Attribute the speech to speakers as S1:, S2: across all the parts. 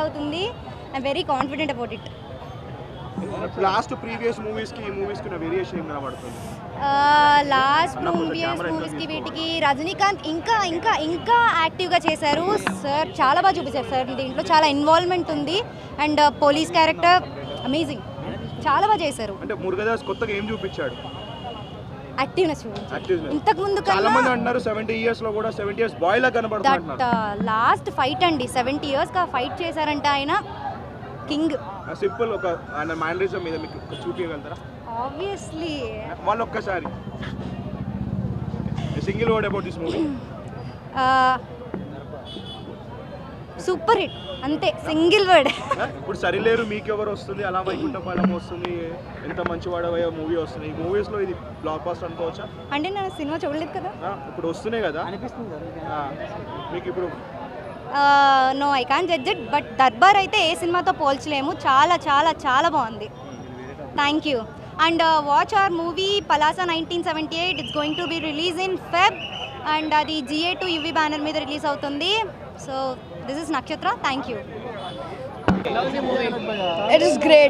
S1: అవుతుంది I'm very confident about it
S2: last previous movies కి ఈ మూవీస్ కి వేరియేషన్ ఏం కనబడుతుంది
S1: లాస్ట్
S2: అన్నప్పుడు
S1: మూవీస్
S2: camera ఎట్లా
S1: మూవీస్కి వీటికి రజనీకాంత్ ఇంకా ఇంకా ఇంకా యాక్టివ్గా చేశారు సార్ చాలా బాగా చూపించారు సార్ దీంట్లో చాలా ఇన్వాల్వ్మెంట్ ఉంది అండ్ పోలీస్ క్యారెక్టర్ అమేజింగ్ చాలా బాగా చేశారు
S2: అంటే మురుగదాస్ కొత్తగా ఏం చూపించాడు
S1: యాక్టివ్నెస్ చూపించారు
S2: Activeness.
S1: ఇంతకు ముందు
S2: చాలా మంది
S1: కన్నా
S2: అంటున్నారు సెవెంటీ ఇయర్స్ లో కూడా సెవెంటీ ఇయర్స్ బాయ్ లా
S1: దట్
S2: కనబడుతున్నారు
S1: లాస్ట్ ఫైట్ అండి సెవెంటీ ఇయర్స్గా ఫైట్ చేశారంట ఆయన కింగ్
S2: సింపుల్ ఒక ఆయన మ్యానరిజం మీద మీకు చూపించగలుగుతారా
S1: ఆబ్వియస్లీ
S2: వాళ్ళు ఒక్కసారి single word about this movie
S1: super hit అంతే సింగిల్ వర్డ్
S2: ఇప్పుడు సరిలేరు మీకెవరు వస్తుంది అలా వైకుంఠ పాలెం వస్తుంది ఎంత మంచి వాడవయ్యే మూవీ వస్తుంది ఈ మూవీస్ లో ఇది బ్లాక్ బాస్టర్ అనుకోవచ్చా
S1: అంటే నేను సినిమా చూడలేదు కదా
S2: ఆ, ఇప్పుడు వస్తున్నాయి కదా ఆ, మీకు ఇప్పుడు
S1: no I can judge it but Darbar అయితే ఏ సినిమాతో పోల్చలేము చాలా చాలా చాలా బాగుంది thank you and watch our movie Palasa nineteen seventy eight it's going to be release in Feb and అది జిఏ టు యువి బ్యానర్ మీద రిలీజ్ అవుతుంది so this is Nakshatra thank you
S3: It is great.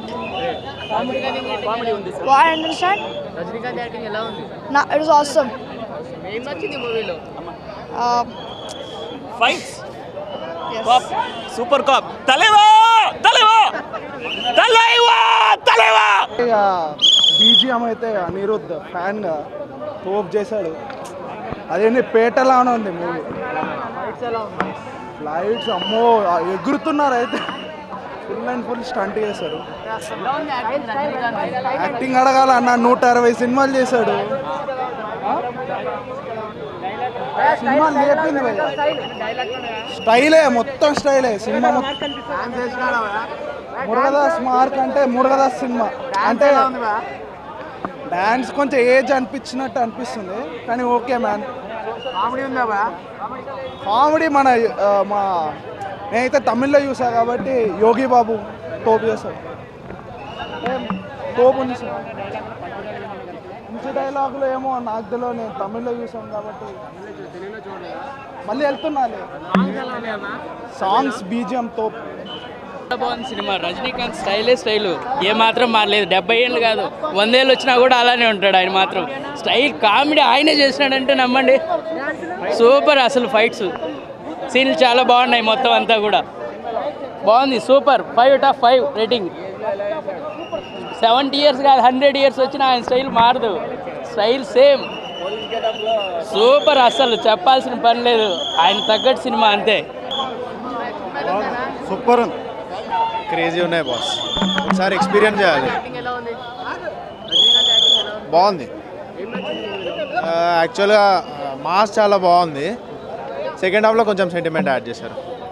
S3: What I understand?
S4: Rajinikanth acting ఎలా ఉంది
S3: Nah, it was awesome.
S4: ఏం నచ్చింది మూవీలో
S3: Uh,
S5: fights
S3: yes.
S5: Cop super cop Thalaiva Thalaiva Thalaiva Thalaiva
S6: ఇక BGM అయితే అనిరుద్ధ్ ఫ్యాన్గా తోపు చేశాడు అదేంటి పేటలానే ఉంది మూవీ ఫ్లైట్స్ అమ్మో ఆ ఎగురుతున్నారు అయితే ఫుల్ అండ్ ఫుల్ స్టంట్ చేశారు యాక్టింగ్ అడగాల అన్న నూట అరవై సినిమాలు చేశాడు సినిమా లేపింది భయ్యా. స్టైలే మొత్తం స్టైలే సినిమా మొత్తం మురుగదాస్ మార్క్ అంటే మురుగదాస్ సినిమా అంటే డాన్స్ కొంచెం ఏజ్ అనిపించినట్టు అనిపిస్తుంది కానీ ఓకే మ్యాన్ కామెడీ మన ఆ, మా నేనైతే తమిళ్లో చూసా కాబట్టి యోగి బాబు తోపు చేశాడు ఏం తోపు ఉంది సార్ మంచి డైలాగులు ఏమో నాకు తెలియదు నేను తమిళ్లో చూసాను కాబట్టి మళ్ళీ వెళ్తున్నాలే సాంగ్స్ బీజిఎం తోపు
S4: చాలా బాగుంది సినిమా రజనీకాంత్ స్టైలే స్టైల్ ఏ మాత్రం మారలేదు డెబ్బై ఏళ్ళు కాదు వందేళ్ళు వచ్చినా కూడా అలానే ఉంటాడు ఆయన మాత్రం స్టైల్ కామెడీ ఆయనే చేసినాడంటే నమ్మండి సూపర్ అసలు ఫైట్స్ సీన్లు చాలా బాగున్నాయి మొత్తం అంతా కూడా బాగుంది super five out of five rating seventy years కాదు హండ్రెడ్ ఇయర్స్ వచ్చినా ఆయన స్టైల్ మారదు స్టైల్ సేమ్ సూపర్ అసలు చెప్పాల్సిన పని లేదు ఆయన తగ్గట్టు సినిమా అంతే
S7: సూపర్ ఉంది క్రేజీ ఉన్నాయి బాస్ ఒకసారి ఎక్స్పీరియన్స్ చేయాలి బాగుంది యాక్చువల్గా మాస్ చాలా బాగుంది సెకండ్ హాఫ్లో కొంచెం సెంటిమెంట్ యాడ్ చేశారు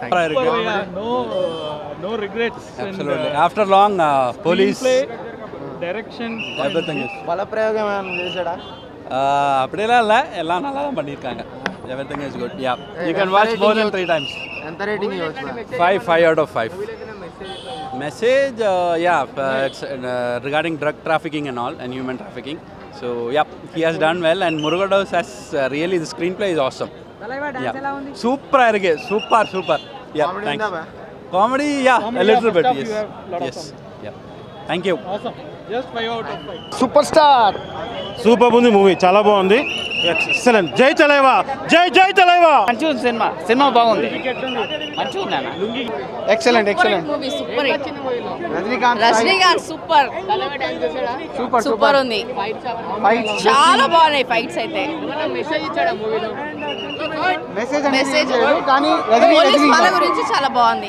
S5: no regrets
S8: Absolutely. After long, uh, police.
S5: direction
S8: Everything is.
S7: బలప్రయోగం ఏమైనా చేశాడా
S8: Uh, அப்படிலாம் இல்லை எல்லாம் நல்லா தான் பண்ணியிருக்காங்க everything is good yeah you can watch more than three times
S7: ఎంత రేటింగ్ ఇవ్వచ్చు
S8: five five out of five message yeah it's regarding drug trafficking and all and human trafficking so yeah he has done well and Murugadoss has really the screen play is awesome yeah సూப்பராக இருக்கு super super yeah thanks comedy yeah little bit yes yes yeah thank you
S5: just 5 out of 5
S6: super star
S9: super ఉంది movie చాలా బాగుంది excellent జై తలైవా జై జై తలైవా
S4: మంచిగా ఉంది సినిమా సినిమా బాగుంది మంచిగా ఉంది అన్న
S6: excellent excellent
S3: Movie super hit.
S6: Rajinikanth
S3: Rajinikanth super
S6: super
S3: super ఉంది
S6: ఫైట్
S3: చాలా బాగున్నాయి ఫైట్స్ అయితే
S6: మెసేజ్
S3: మెసేజ్
S6: కానీ రజనీ
S3: పోలీస్
S6: రజనీ
S3: వాళ్ళ గురించి చాలా బాగుంది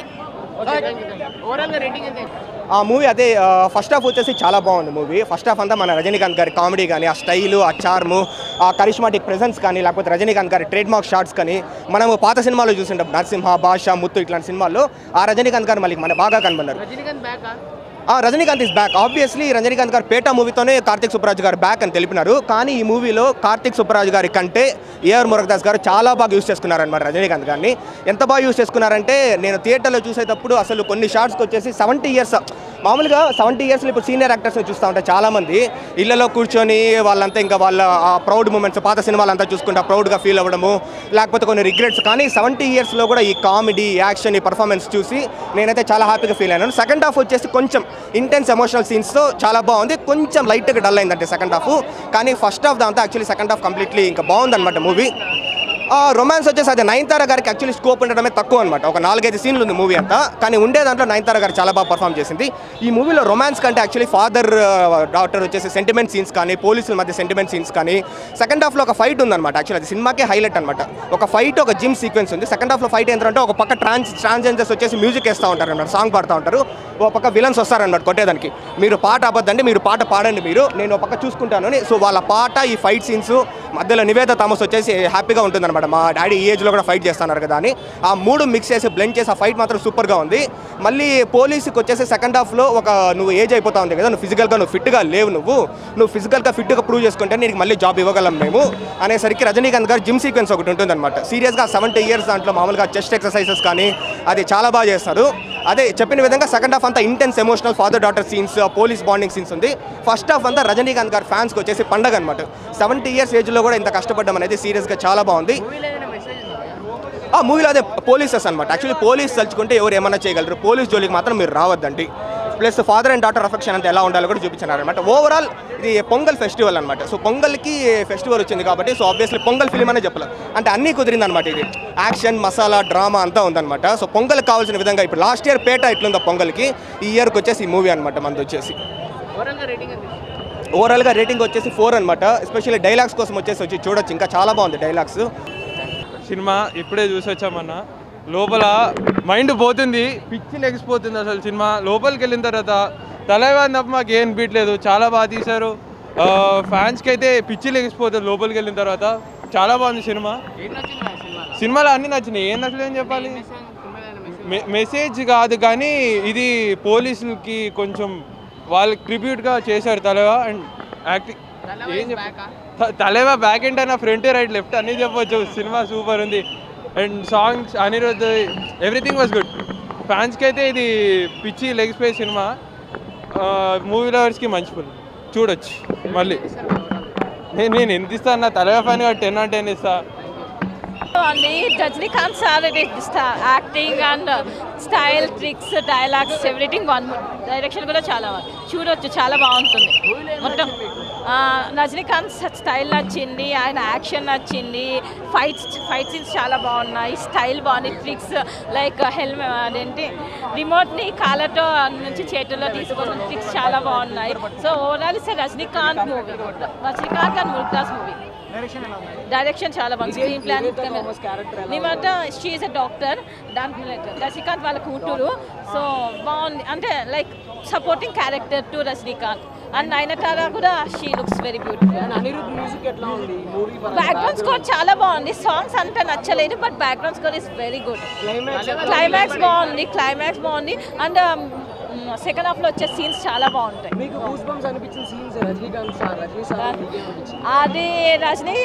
S10: ఆ మూవీ అదే ఫస్ట్ హాఫ్ వచ్చేసి చాలా బాగుంది మూవీ ఫస్ట్ హాఫ్ అంతా మన రజనీకాంత్ గారి కామెడీ కానీ ఆ స్టైలు ఆ చార్ము ఆ కరిష్మాటిక్ ప్రెజెన్స్ కానీ లేకపోతే రజనీకాంత్ గారి ట్రేడ్ మార్క్ షార్ట్స్ కానీ మనము పాత సినిమాలో చూసింటాం నరసింహ భాష ముత్తు ఇట్లాంటి సినిమాల్లో ఆ రజనీకాంత్ గారు మళ్ళీ మన బాగా కనబన్నారు ఆ Rajinikanth is back obviously Rajinikanth garu Petta మూవీతోనే Karthik Subbaraju గారు బ్యాక్ అని తెలిపినారు కానీ ఈ మూవీలో కార్తిక్ సుబ్బరాజు గారి కంటే ఏఆర్ మురగదాస్ గారు చాలా బాగా యూస్ చేసుకున్నారన్నమాట రజనీకాంత్ గారిని ఎంత బాగా యూస్ చేసుకున్నారంటే నేను థియేటర్లో చూసేటప్పుడు అసలు కొన్ని షార్ట్స్కి వచ్చేసి సెవెంటీ ఇయర్స్ మామూలుగా సెవెంటీ ఇయర్స్లో ఇప్పుడు సీనియర్ యాక్టర్స్ని చూస్తూ ఉంటారు చాలామంది ఇళ్లలో కూర్చొని వాళ్ళంతా ఇంకా వాళ్ళ ఆ ప్రౌడ్ మూమెంట్స్ పాత సినిమాలంతా చూసుకుంటా ప్రౌడ్గా ఫీల్ అవ్వడము లేకపోతే కొన్ని రిగ్రెట్స్ కానీ సెవెంటీ ఇయర్స్లో కూడా ఈ కామెడీ యాక్షన్ ఈ పర్ఫార్మెన్స్ చూసి నేనైతే చాలా హ్యాపీగా ఫీల్ అయినాను సెకండ్ హాఫ్ వచ్చేసి కొంచెం ఇంటెన్స్ ఎమోషనల్ సీన్స్తో చాలా బాగుంది కొంచెం లైట్గా డల్ అయిందంటే సెకండ్ హాఫ్ కానీ ఫస్ట్ హాఫ్ దాంతో యాక్చువల్లీ సెకండ్ హాఫ్ కంప్లీట్లీ ఇంకా బాగుందన్నమాట మూవీ రొమాన్స్ వచ్చేసి అది నయనతార గారికి యాక్చువల్లీ స్కోప్ ఉండడమే తక్కువ అనమాట ఒక నాలుగైదు సీన్లు ఉంది మూవీ అంతా కానీ ఉండే దాంట్లో నయనతార గారు చాలా బాగా పర్ఫామ్ చేసింది ఈ మూవీలో రొమాన్స్ కంటే యాక్చువల్లీ ఫాదర్ డాక్టర్ వచ్చేసి సెంటిమెంట్ సీన్స్ కానీ పోలీసుల మధ్య సెంటిమెంట్ సీన్స్ కానీ సెకండ్ హాఫ్లో ఒక ఫైట్ ఉందన్నమాట యాక్చువల్లీ అది సినిమాకే హైలైట్ అనమాట ఒక ఫైట్ ఒక జిమ్ సీక్వెన్స్ ఉంది సెకండ్ హాఫ్లో ఫైట్ ఏంటంటే ఒక పక్క ట్రాన్స్ ట్రాన్స్జెండర్స్ వచ్చేసి మ్యూజిక్ వేస్తూ ఉంటారు అనమాట సాంగ్ పాడుతూ ఉంటారు ఒక పక్క విలన్స్ వస్తారన్నమాట కొట్టేదానికి మీరు పాట అబద్దండి మీరు పాట పాడండి మీరు నేను ఒక పక్క చూసుకుంటాను అని సో వాళ్ళ పాట ఈ ఫైట్ సీన్స్ మధ్యలో నివేద థామస్ వచ్చేసి హ్యాపీగా ఉంటుందన్నమాట మా డాడీ ఈ ఏజ్లో కూడా ఫైట్ చేస్తున్నారు కదా అని ఆ మూడు మిక్స్ చేసి బ్లెండ్ చేసి ఆ ఫైట్ మాత్రం సూపర్గా ఉంది మళ్ళీ పోలీసుకి వచ్చేసి సెకండ్ హాఫ్లో ఒక నువ్వు ఏజ్ అయిపోతా ఉంది కదా నువ్వు ఫిజికల్గా నువ్వు ఫిట్గా లేవు నువ్వు నువ్వు ఫిజికల్గా ఫిట్గా ప్రూవ్ చేసుకుంటే నీకు మళ్ళీ జాబ్ ఇవ్వగలం మేము అనేసరికి రజనీకాంత్ గారు జిమ్ సీక్వెన్స్ ఒకటి ఉంటుందన్నమాట సీరియస్గా సెవెంటీ ఇయర్స్ దాంట్లో మామూలుగా చెస్ట్ ఎక్సర్సైజెస్ కానీ అది చాలా బాగా చేస్తారు అదే చెప్పిన విధంగా సెకండ్ హాఫ్ అంతా intense emotional father daughter scenes police bonding scenes ఉంది ఫస్ట్ హాఫ్ అంతా రజనీకాంత్ గారి ఫ్యాన్స్కి వచ్చేసి పండగ అనమాట సెవెంటీ ఇయర్స్ ఏజ్లో కూడా ఇంత కష్టపడడం అనేది సీరియస్గా చాలా బాగుంది ఆ మూవీలో అదే పోలీసెస్ అనమాట యాక్చువల్లీ పోలీస్ తలుచుకుంటే ఎవరు ఏమన్నా చేయగలరు పోలీస్ జోలికి మాత్రం మీరు రావద్దండి plus father and daughter affection అంతా ఎలా ఉండాలో కూడా చూపించినారు అనమాట ఓవరాల్ ఇది పొంగల్ ఫెస్టివల్ అనమాట సో పొంగల్కి ఫెస్టివల్ వచ్చింది కాబట్టి సో ఆబ్వియస్లీ పొంగల్ ఫిలిం అనే చెప్పాలి అంటే అన్నీ కుదిరింది అనమాట ఇది యాక్షన్ మసాలా డ్రామా అంతా ఉందన్నమాట సో పొంగల్కి కావాల్సిన విధంగా ఇప్పుడు లాస్ట్ ఇయర్ పేట ఇట్లుందో పొంగల్కి ఈ ఇయర్కి వచ్చేసి ఈ మూవీ అనమాట మనది వచ్చేసి ఓవరాల్గా రేటింగ్ వచ్చేసి ఫోర్ అనమాట ఎస్పెషల్లీ డైలాగ్స్ కోసం వచ్చేసి వచ్చి చూడొచ్చు ఇంకా చాలా బాగుంది డైలాగ్స్
S5: సినిమా ఇప్పుడే చూసి వచ్చామన్న లోపల మైండ్ పోతుంది పిచ్చి లెగిసిపోతుంది అసలు సినిమా లోపలికి వెళ్ళిన తర్వాత తలైవాన్ తప్ప మాకు ఏం బీట్లేదు చాలా బాగా తీశారు ఫ్యాన్స్కి అయితే పిచ్చి లెగిసిపోతుంది లోపలికి వెళ్ళిన తర్వాత చాలా బాగుంది సినిమా సినిమాలో అన్నీ నచ్చినాయి ఏం నచ్చలేదని చెప్పాలి మె- మెసేజ్ కాదు కానీ ఇది పోలీసులకి కొంచెం వాళ్ళకి ట్రిబ్యూట్గా చేశారు తలవా అండ్ యాక్టింగ్ ఏం చెప్ప తలేవా బ్యాక్ ఎండ్ అయినా ఫ్రంట్ రైట్ లెఫ్ట్ అన్నీ చెప్పొచ్చు సినిమా సూపర్ ఉంది and songs Anirudh everything was good ఫ్యాన్స్కి అయితే ఇది పిచ్చి లెగ్ స్పేస్ సినిమా మూవీ లవర్స్కి మంచి ఫిల్మ్ చూడొచ్చు మళ్ళీ నేను నేను ఎంత ఇస్తాను నా Thalaiva fan ten on ten ఇస్తా
S3: అండి Rajinikanth sir acting and style tricks dialogues everything one direction కూడా చాలా బాగుంది చూడొచ్చు చాలా బాగుంటుంది మొత్తం ఆ, రజనీకాంత్ స్టైల్ నచ్చింది ఆయన యాక్షన్ నచ్చింది ఫైట్స్ ఫైట్ సీన్స్ చాలా బాగున్నాయి స్టైల్ బాగుంది ట్రిక్స్ లైక్ హెల్మెట్ అదేంటి రిమోట్ని కాళ్ళతో నుంచి చేతుల్లో తీసుకున్న ట్రిక్స్ చాలా బాగున్నాయి so overall is Rajinikanth movie Rajinikanth and ముల్తాస్ మూవీ డైరెక్షన్ చాలా బాగుంది స్క్రీన్ ప్లాన్ మేమంట షీఈ్ అ డాక్టర్ దాంట్లో like రజనీకాంత్ వాళ్ళ కూతురు సో బాగుంది అంటే like supporting character to Rajinikanth and Nayanthara కూడా she looks very beautiful background score చాలా బాగుంది సాంగ్స్ అంతా నచ్చలేదు but background score is very good climax బాగుంది క్లైమాక్స్ బాగుంది అండ్ సెకండ్ హాఫ్లో వచ్చే సీన్స్ చాలా బాగుంటాయి
S11: మీకు గూస్ బంప్స్ అనిపించిన scenes Rajinikanth sir Rajini sir మీకేం అనిపించింది?
S3: అది రజనీ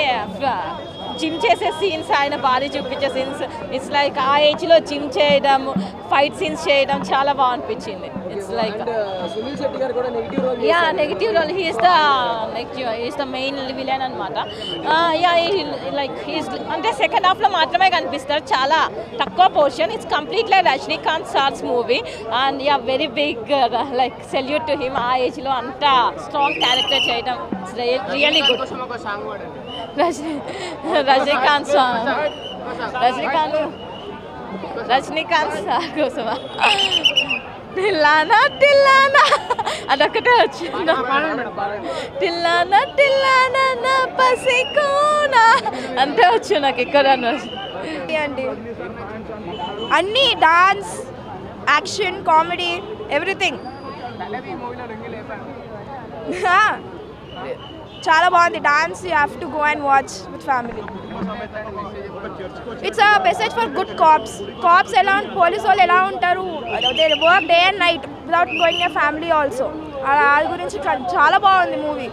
S3: జిమ్ చేసే సీన్స్ ఆయన బాడీ చూపించే సీన్స్ ఇట్స్ లైక్ ఆ ఏజ్లో జిమ్ చేయడం ఫైట్ సీన్స్ చేయడం చాలా బాగా అనిపించింది it's like
S11: and Suniel Shetty garu కూడా negative role
S3: yeah negative role he's the negative he's the main villain అనమాట యా లైక్ హీస్ అంటే సెకండ్ హాఫ్లో మాత్రమే కనిపిస్తారు చాలా తక్కువ portion it's complete like Rajinikanth sir's movie and yeah very big like salute to him ఆ ఏజ్లో అంత స్ట్రాంగ్ క్యారెక్టర్ చేయడం really good Rajini Rajinikanth song Rajinikanth Rajinikanth sir కోసమా టిల్లానా టిల్లానా అదొక్కటే వచ్చింది టిల్లానా టిల్లానా నా పసికోనా అంతే వచ్చు నాకు ఇక్కడ
S12: అండి అన్ని డాన్స్ యాక్షన్ కామెడీ ఎవ్రీథింగ్ చాలా బాగుంది dance you have to go and watch with family it's a message for good cops cops ఎలా పోలీస్ వాళ్ళు ఎలా ఉంటారు they work day and night without going a family also వాళ్ళ గురించి చా- చాలా బాగుంది మూవీ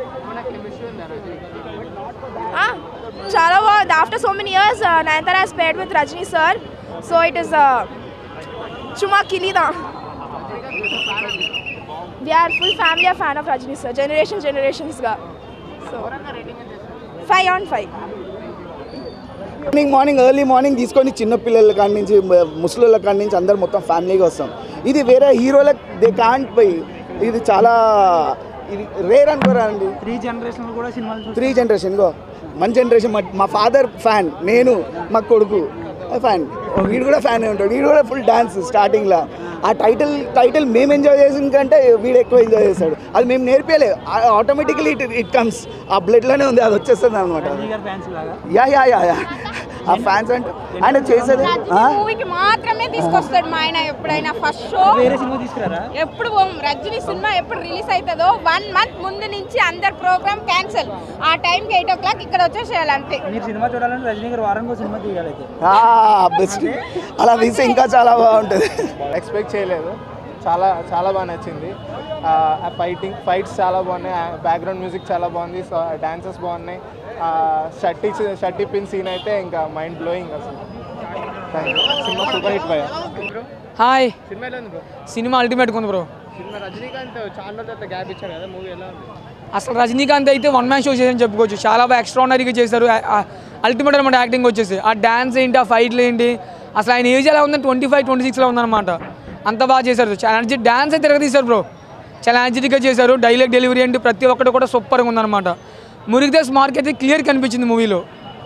S12: చాలా బాగుంది after so many years Nayanthara has paid with Rajini sir so it is Chumma Kizhida we are full family of fan of Rajini sir generation జనరేషన్స్గా so five on five
S13: morning morning early morning తీసుకొని చిన్న పిల్లల కాడి నుంచి మ- ముసలోళ్ళ కాడి నుంచి అందరు మొత్తం ఫ్యామిలీగా వస్తాం ఇది వేరే హీరోలకు దే కాంట్ పోయి ఇది చాలా ఇది రేర్ అనుకోరా అండి
S11: త్రీ జనరేషన్ కూడా సినిమాలు
S13: త్రీ జనరేషన్ గో మన జనరేషన్ మా ఫాదర్ ఫ్యాన్ నేను మా కొడుకు ఫ్యాన్ వీడు కూడా ఫ్యాన్ ఉంటాడు వీడు కూడా ఫుల్ డాన్స్ స్టార్టింగ్లో ఆ టైటిల్ టైటిల్ మేము ఎంజాయ్ చేసిన కంటే వీడు ఎక్కువ ఎంజాయ్ చేస్తాడు అది మేము నేర్పేయలేదు ఆటోమేటికలీ ఇట్ ఇట్ కమ్స్ ఆ బ్లడ్లోనే ఉంది అది వచ్చేస్తుంది అనమాట
S11: ఫ్యాన్స్ లాగా
S13: యా యా యా యా ఆ ఫ్యాన్స్ అంటే ఆయన చేసేది ఆ?
S14: మూవీకి మాత్రమే తీసుకొస్తాడు మా ఆయన ఎప్పుడైనా ఫస్ట్ షో
S11: వేరే సినిమా తీసుకురారా
S14: ఎప్పుడు పోం- రజనీ సినిమా ఎప్పుడు రిలీజ్ అవుతుందో వన్ మంత్ ముందు నుంచి అందరు ప్రోగ్రామ్ క్యాన్సిల్ ఆ టైంకి ఎయిట్ ఓ క్లాక్ ఇక్కడ వచ్చేసేయాలి అంతే
S11: మీరు సినిమా చూడాలంటే రజనీ గారు వారానికి సినిమా తీయాలి అయితే
S13: బెస్ట్ అలా తీస్తే ఇంకా చాలా బాగుంటుంది
S7: ఎక్స్పెక్ట్ చేయలేదు చాలా చాలా బాగా నచ్చింది ఆ ఫైటింగ్ ఫైట్స్ చాలా బాగున్నాయి బ్యాక్గ్రౌండ్ మ్యూజిక్ చాలా బాగుంది డాన్సెస్ బాగున్నాయి షర్టీ షర్టీ పిన్ సీన్ అయితే ఇంకా మైండ్ బ్లోయింగ్ అసలు Thank you. Cinema super hit పోయా
S11: హాయ్
S7: సినిమా ఎలా ఉంది బ్రో
S11: సినిమా అల్టిమేట్ ఉంది బ్రో
S7: సినిమా రజనీకాంత్ చాలా రోజుల తర్వాత గ్యాప్ ఇచ్చారు కదా మూవీ ఎలా ఉంది
S11: అసలు రజనీకాంత్ అయితే వన్ మ్యాన్ షో చేసని చెప్పుకోవచ్చు చాలా బాగా ఎక్స్ట్రానరీగా చేశారు అల్టిమేట్ అనమాట యాక్టింగ్ వచ్చేసి ఆ డ్యాన్స్ ఏంటి ఆ ఫైట్లు ఏంటి అసలు ఆయన ఏజ్ ఎలా ఉందని ట్వంటీ ఫైవ్ ట్వంటీ సిక్స్లో ఉందన్నమాట అంత బాగా చేశారు చాలా ఎనర్జీ డ్యాన్స్ అయితే తిరగదీశారు బ్రో చాలా ఎనర్జెటిక్గా చేశారు డైలాగ్ డెలివరీ ఏంటి ప్రతి ఒక్కటి కూడా సూపర్గా ఉందన్నమాట మురిగిదేశ్ మార్క్ అయితే క్లియర్ కనిపించింది మూవీలో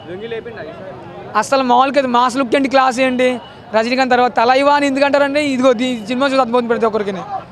S11: అసలు మామూలుగా అయితే మాస్ లుక్ ఏంటి క్లాస్ ఏంటి రజనీకాంత్ తర్వాత తలైవా అని ఎందుకంటారంటే ఇదిగో ఈ సినిమా చూసి అర్థమవుతుంది ప్రతి ఒక్కరికి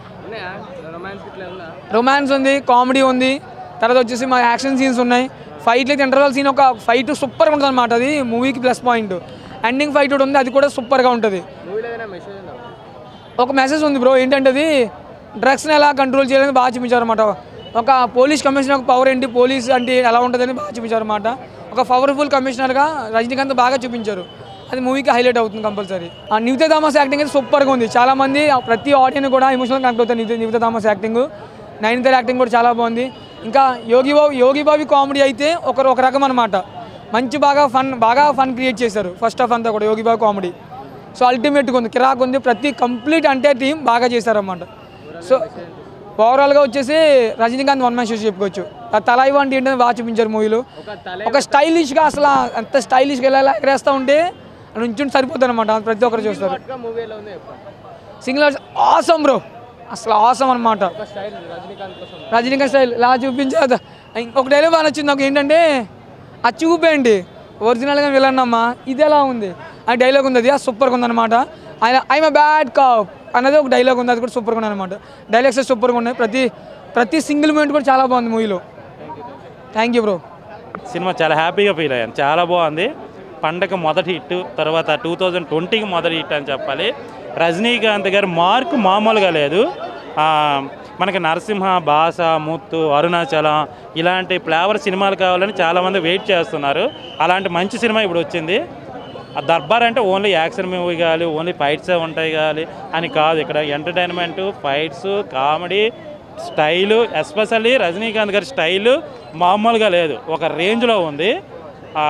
S11: రొమాన్స్ ఉంది కామెడీ ఉంది తర్వాత వచ్చేసి మా యాక్షన్ సీన్స్ ఉన్నాయి ఫైట్లు అయితే ఇంటర్వల్ సీన్ ఒక ఫైట్ సూపర్గా ఉంటుంది అనమాట అది మూవీకి ప్లస్ పాయింట్ ఎండింగ్ ఫైట్ కూడా ఉంది అది కూడా సూపర్గా ఉంటుంది
S7: మూవీలో ఏదైనా మెసేజ్ ఉందా
S11: ఒక మెసేజ్ ఉంది బ్రో ఏంటంటే అది డ్రగ్స్ని ఎలా కంట్రోల్ చేయాలని బాగా చూపించారు అనమాట ఒక పోలీస్ కమిషనర్ పవర్ ఏంటి పోలీస్ అంటే ఎలా ఉంటుందని బాగా చూపించారు అనమాట ఒక పవర్ఫుల్ కమిషనర్గా రజనీకాంత్ బాగా చూపించారు అది మూవీకి హైలైట్ అవుతుంది కంపల్సరీ ఆ నివిత థామస్ యాక్టింగ్ అయితే సూపర్గా ఉంది చాలా మంది ఆ ప్రతి ఆడియన్స్ కూడా ఎమోషనల్ కనెక్ట్ అవుతారు Nivetha Nivetha Thomas acting ninth acting కూడా చాలా బాగుంది ఇంకా యోగి బాబు యోగి బాబు కామెడీ అయితే ఒకరు ఒక రకం అనమాట మంచి బాగా ఫన్ బాగా ఫన్ క్రియేట్ చేశారు ఫస్ట్ హాఫ్ అంతా కూడా యోగి బాబు కామెడీ సో అల్టిమేట్గా ఉంది కిరాక్ ఉంది ప్రతి కంప్లీట్ అంటే టీం బాగా చేశారన్నమాట సో ఓవరాల్గా వచ్చేసి రజనీకాంత్ వన్ మ్యాన్ షో చెప్పుకోవచ్చు ఆ తలై వంటి ఏంటంటే బాగా చూపించారు మూవీలో ఒక స్టైలిష్గా అసలు అంత స్టైలిష్గా ఎలా ఎగరేస్తూ ఉంటే నుంచి సరిపోతుంది అనమాట ప్రతి ఒక్కరు చూస్తారు
S7: మూవీ ఎలా ఉంది చెప్పు.
S11: సింగిల్ ఆసం బ్రో అసలు ఆసం అనమాట
S7: ఒక స్టైల్ రజనీకాంత్ కోసం
S11: రజనీకాంత్ స్టైల్ ఇలా చూపించారు ఇంకొక డైలాగ్ బాగా నచ్చింది నాకు ఏంటంటే అది చూపేయండి ఒరిజినల్గా వెళ్ళన్నమ్మా ఇది ఎలా ఉంది ఆ డైలాగ్ ఉంది అది సూపర్గా ఉందన్నమాట ఆయన ఐఎమ్ బ్యాడ్ కాప్ అన్నది ఒక డైలాగ్ ఉంది అది కూడా సూపర్గా ఉంది అనమాట డైలాగ్స్ సూపర్గా ఉన్నాయి ప్రతి ప్రతి సింగిల్ మూమెంట్ కూడా చాలా బాగుంది మూవీలో థ్యాంక్ యూ బ్రో
S9: సినిమా చాలా హ్యాపీగా ఫీల్ అయ్యాను చాలా బాగుంది పండగ మొదటి హిట్ తర్వాత టూ థౌజండ్ ట్వంటీకి మొదటి హిట్ అని చెప్పాలి రజనీకాంత్ గారి మార్క్ మామూలుగా లేదు ఆ, మనకి నరసింహ భాష ముత్తు అరుణాచలం ఇలాంటి ఫ్లేవర్ సినిమాలు కావాలని చాలామంది వెయిట్ చేస్తున్నారు అలాంటి మంచి సినిమా ఇప్పుడు వచ్చింది ఆ దర్బార్ అంటే ఓన్లీ యాక్షన్ మూవీ కావాలి ఓన్లీ ఫైట్స్ ఉంటాయి కావాలి అని కాదు ఇక్కడ entertainment fights comedy style especially Rajinikanth గారి స్టైలు మామూలుగా లేదు ఒక రేంజ్లో ఉంది ఆ,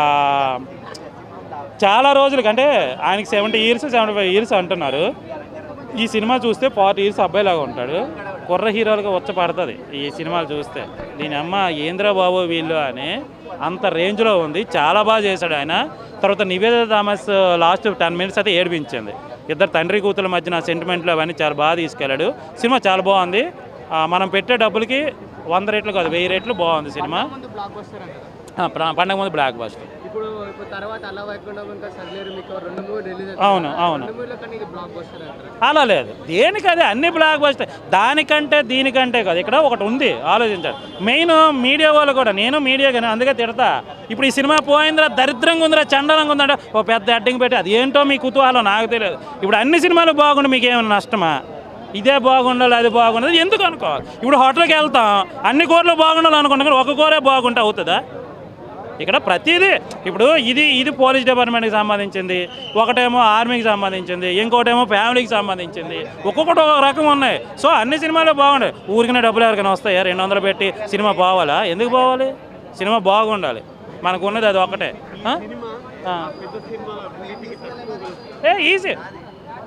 S9: చాలా రోజులకి అంటే ఆయనకి seventy years seventy five years అంటున్నారు ఈ సినిమా చూస్తే ఫార్టీ ఇయర్స్ అబ్బాయిలాగా ఉంటాడు కుర్ర హీరోలుగా వచ్చ పడుతుంది ఈ సినిమాలు చూస్తే దీని అమ్మ ఏంద్ర బాబు వీళ్ళు అని అంత రేంజ్లో ఉంది చాలా బాగా చేశాడు ఆయన తర్వాత Nivetha Thomas last ten minutes అయితే ఏడిపించింది ఇద్దరు తండ్రి కూతుల మధ్యన సెంటిమెంట్లు అవన్నీ చాలా బాగా తీసుకెళ్ళాడు సినిమా చాలా బాగుంది ఆ, మనం పెట్టే డబ్బులకి వంద రేట్లు కాదు వెయ్యి రేట్లు బాగుంది సినిమా
S7: బ్లాక్ బస్టర్ అంటారు
S9: ఆ, ప్ర- పండగ ముందు బ్లాక్ బస్టర్
S7: ఇప్పుడు ఇప్పుడు తర్వాత అలా వైకుండా ఇంకా సర్లేరు మీకు రెండు మూవీ రిలీజ్
S9: అవును, అవును.
S7: రెండు మూవీలో కానీ ఇది బ్లాక్ బస్టర్ అంటారు
S9: అలా లేదు దేనికి అదే అన్ని బ్లాక్ బస్టర్ దానికంటే దీనికంటే కాదు ఇక్కడ ఒకటి ఉంది ఆలోచించాలి మెయిన్ మీడియా వాళ్ళు కూడా నేను మీడియా కానీ అందుకే తిడతా ఇప్పుడు ఈ సినిమా పోయిందిరా దరిద్రంగా ఉందిరా చండలంగా ఉందంటే ఓ పెద్ద అడ్డింగ్ పెట్టి అది ఏంటో మీ కుతూహలం నాకు తెలియదు ఇప్పుడు అన్ని సినిమాలు బాగుండి మీకు ఏమైనా నష్టమా ఇదే బాగుండాలి అది బాగుండాలి ఎందుకు అనుకోవాలి ఇప్పుడు హోటల్కి వెళ్తాం అన్ని కూరలు బాగుండాలి అనుకుంటాం కానీ ఒక కూరే బాగుంటే అవుతుందా ఇక్కడ ప్రతిదీ ఇప్పుడు ఇది ఇది పోలీస్ డిపార్ట్మెంట్కి సంబంధించింది ఒకటేమో ఆర్మీకి సంబంధించింది ఇంకోటేమో ఫ్యామిలీకి సంబంధించింది ఒక్కొక్కటి ఒక రకం ఉన్నాయి సో అన్ని సినిమాలు బాగుంటాయి ఊరికనే డబ్బులు ఎవరికైనా వస్తాయా రెండు వందలు పెట్టి సినిమా పోవాలా ఎందుకు పోవాలి సినిమా బాగుండాలి మనకు ఉన్నది అది ఒకటే ఆ? ఆ. ఏ ఈజీ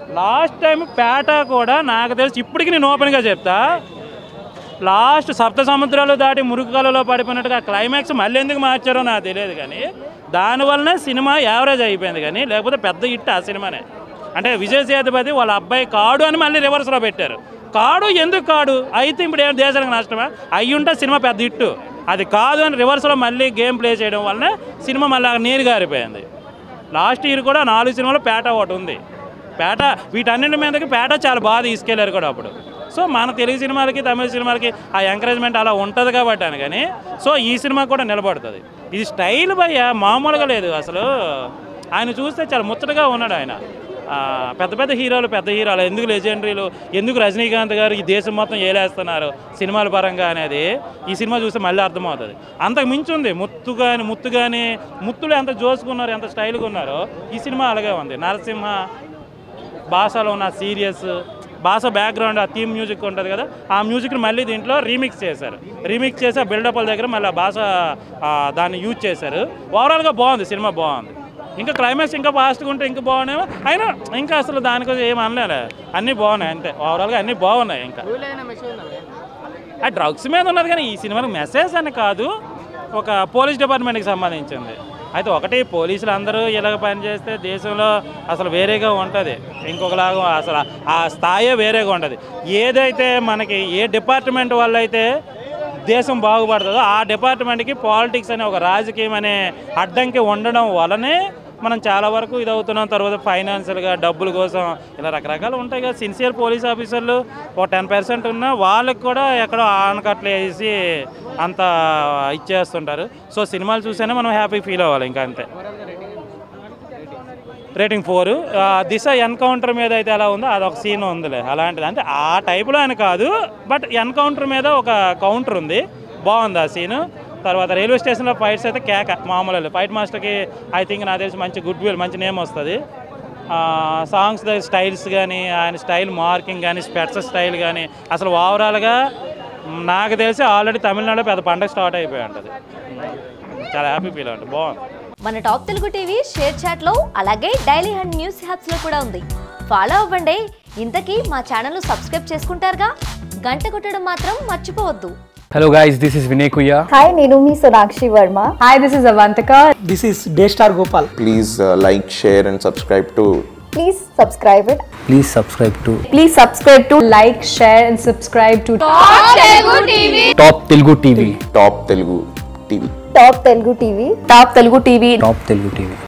S9: లాస్ట్ టైం పేట కూడా నాకు తెలిసి ఇప్పటికి నేను ఓపెన్గా చెప్తా లాస్ట్ సప్త సముద్రాలు దాటి మురుగుకాలలో పడిపోయినట్టుగా క్లైమాక్స్ మళ్ళీ ఎందుకు మార్చారో నాకు తెలియదు కానీ దానివల్లనే సినిమా యావరేజ్ అయిపోయింది కానీ లేకపోతే పెద్ద హిట్ ఆ సినిమానే అంటే విజయ్ సేతుపతి వాళ్ళ అబ్బాయి కాడు అని మళ్ళీ రివర్స్లో పెట్టారు కాడు ఎందుకు కాడు అయితే ఇప్పుడు ఏం దేశానికి నష్టమా అయ్యి ఉంటే సినిమా పెద్ద హిట్ అది కాదు అని రివర్స్లో మళ్ళీ గేమ్ ప్లే చేయడం వల్లనే సినిమా మళ్ళీ నీరు గారిపోయింది లాస్ట్ ఇయర్ కూడా నాలుగు సినిమాలు పేట ఒకటి ఉంది పేట వీటన్నింటి మీదకి పేట చాలా బాగా తీసుకెళ్లారు కూడా అప్పుడు సో మన తెలుగు సినిమాలకి తమిళ సినిమాలకి ఆ ఎంకరేజ్మెంట్ అలా ఉంటుంది కాబట్టి అని కానీ సో ఈ సినిమా కూడా నిలబడుతుంది ఇది స్టైల్ భయ్య మామూలుగా లేదు అసలు ఆయన చూస్తే చాలా ముచ్చటగా ఉన్నాడు ఆయన ఆ, పెద్ద పెద్ద హీరోలు పెద్ద హీరోలు ఎందుకు లెజెండరీలు ఎందుకు రజనీకాంత్ గారు ఈ దేశం మొత్తం ఏలేస్తున్నారు సినిమాల పరంగా అనేది ఈ సినిమా చూస్తే మళ్ళీ అర్థమవుతుంది అంతకు మించి ఉంది ముత్తు కానీ ముత్తు కానీ ముత్తులు ఎంత జోసుకున్నారు ఎంత స్టైల్గా ఉన్నారో ఈ సినిమా అలాగే ఉంది నరసింహ భాషలో ఉన్న సీరియస్ భాష బ్యాక్గ్రౌండ్ ఆ థీమ్ మ్యూజిక్ ఉంటుంది కదా ఆ మ్యూజిక్ని మళ్ళీ దీంట్లో రీమిక్స్ చేశారు రీమిక్స్ చేసి ఆ బిల్డప్ల దగ్గర మళ్ళీ ఆ భాష ఆ, దాన్ని యూజ్ చేశారు ఓవరాల్గా బాగుంది సినిమా బాగుంది ఇంకా క్లైమాక్స్ ఇంకా ఫాస్ట్గా ఉంటే ఇంకా బాగున్నాయి అయినా ఇంకా అసలు దానికోసం ఏం అనలే అన్నీ బాగున్నాయి అంతే ఓవరాల్గా అన్నీ బాగున్నాయి ఇంకా ఆ డ్రగ్స్ మీద ఉన్నది కానీ ఈ సినిమాకి మెసేజ్ అని కాదు ఒక పోలీస్ డిపార్ట్మెంట్కి సంబంధించింది అయితే ఒకటి పోలీసులు అందరూ ఇలాగ పనిచేస్తే దేశంలో అసలు వేరేగా ఉంటుంది ఇంకొకలాగా అసలు ఆ స్థాయే వేరేగా ఉంటుంది ఏదైతే మనకి ఏ డిపార్ట్మెంట్ వల్ల అయితే దేశం బాగుపడుతుందో ఆ డిపార్ట్మెంట్కి పాలిటిక్స్ అనే ఒక రాజకీయం అనే అడ్డంకి ఉండడం వలనే మనం చాలా వరకు ఇది అవుతున్నాం తర్వాత ఫైనాన్షియల్గా డబ్బుల కోసం ఇలా రకరకాలు ఉంటాయి కదా సిన్సియర్ పోలీస్ ఆఫీసర్లు ఒక టెన్ పర్సెంట్ ఉన్నా వాళ్ళకి కూడా ఎక్కడో ఆనకట్లు వేసి అంత ఇచ్చేస్తుంటారు సో సినిమాలు చూస్తేనే మనం హ్యాపీ ఫీల్ అవ్వాలి ఇంకా అంతే రేటింగ్ ఫోర్ దిశ ఎన్కౌంటర్ మీద అయితే ఎలా ఉందో అదొక సీన్ ఉందిలే అలాంటిది అంటే ఆ టైపులో అని కాదు బట్ ఎన్కౌంటర్ మీద ఒక కౌంటర్ ఉంది బాగుంది ఆ సీను తర్వాత రైల్వే స్టేషన్లో ఫైట్స్ అయితే కేక మామూలు ఫైట్ మాస్టర్కి ఐ థింక్ నాకు తెలిసి మంచి గుడ్ విల్ మంచి నేమ్ వస్తుంది సాంగ్స్ స్టైల్స్ కానీ ఆయన స్టైల్ మార్కింగ్ కానీ స్పెట్స్ స్టైల్ కానీ అసలు ఓవరాల్గా నాకు తెలిసి ఆల్రెడీ తమిళనాడులో పెద్ద పండగ స్టార్ట్ అయిపోయి ఉంటుంది చాలా హ్యాపీ ఫీల్ ఉంటుంది బాగుంది
S15: మన top Telugu TV ShareChat లో అలాగే డైలీ హండ్ న్యూస్ హ్యాప్స్ లో కూడా ఉంది ఫాలో అవ్వండి ఇంతకీ మా ఛానల్ సబ్స్క్రైబ్ చేసుకుంటారుగా గంట కొట్టడం మాత్రం మర్చిపోవద్దు
S16: Hello guys, this is Vinay Kuya.
S17: Hi నేను మీ Sonakshi Varma hi this is Avantika
S16: This is Daystar Gopal.
S18: Please uh, like, share, and subscribe to
S17: please subscribe it
S16: Please subscribe to
S17: please subscribe to like share and subscribe to
S16: Top Telugu TV.
S18: Top Telugu TV.
S17: Top Telugu TV top Telugu TV
S16: Top Telugu TV.